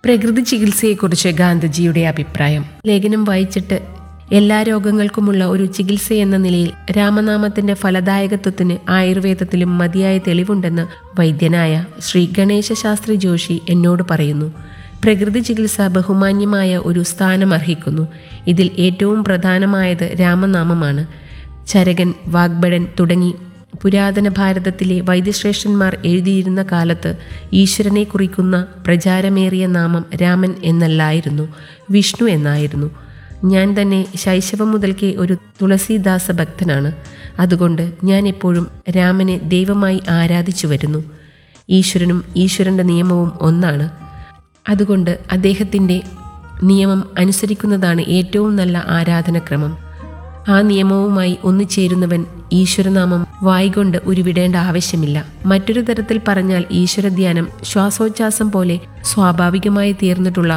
പ്രകൃതി ചികിത്സയെക്കുറിച്ച് ഗാന്ധിജിയുടെ അഭിപ്രായം ലേഖനം വായിച്ചിട്ട് എല്ലാ രോഗങ്ങൾക്കുമുള്ള ഒരു ചികിത്സ എന്ന നിലയിൽ രാമനാമത്തിന്റെ ഫലദായകത്വത്തിന് ആയുർവേദത്തിലും മതിയായ തെളിവുണ്ടെന്ന് വൈദ്യനായ ശ്രീ ഗണേശ ശാസ്ത്രി ജോഷി എന്നോട് പറയുന്നു പ്രകൃതി ചികിത്സ ബഹുമാന്യമായ ഒരു സ്ഥാനം അർഹിക്കുന്നു ഇതിൽ ഏറ്റവും പ്രധാനമായത് രാമനാമമാണ് ചരകൻ വാഗ്ഭടൻ തുടങ്ങി പുരാതന ഭാരതത്തിലെ വൈദ്യശ്രേഷ്ഠന്മാർ എഴുതിയിരുന്ന കാലത്ത് ഈശ്വരനെ കുറിക്കുന്ന പ്രചാരമേറിയ നാമം രാമൻ എന്നല്ലായിരുന്നു വിഷ്ണു എന്നായിരുന്നു ഞാൻ തന്നെ ശൈശവം മുതൽക്കേ ഒരു തുളസീദാസ ഭക്തനാണ് അതുകൊണ്ട് ഞാൻ എപ്പോഴും രാമനെ ദൈവമായി ആരാധിച്ചു വരുന്നു ഈശ്വരനും ഈശ്വരൻ്റെ നിയമവും ഒന്നാണ് അതുകൊണ്ട് അദ്ദേഹത്തിൻ്റെ നിയമം അനുസരിക്കുന്നതാണ് ഏറ്റവും നല്ല ആരാധനക്രമം ആ നിയമവുമായി ഒന്നുചേരുന്നവൻ ഈശ്വരനാമം വായികൊണ്ട് ഉരുവിടേണ്ട ആവശ്യമില്ല മറ്റൊരു തരത്തിൽ പറഞ്ഞാൽ ഈശ്വരധ്യാനം ശ്വാസോച്ഛ്വാസം പോലെ സ്വാഭാവികമായി തീർന്നിട്ടുള്ള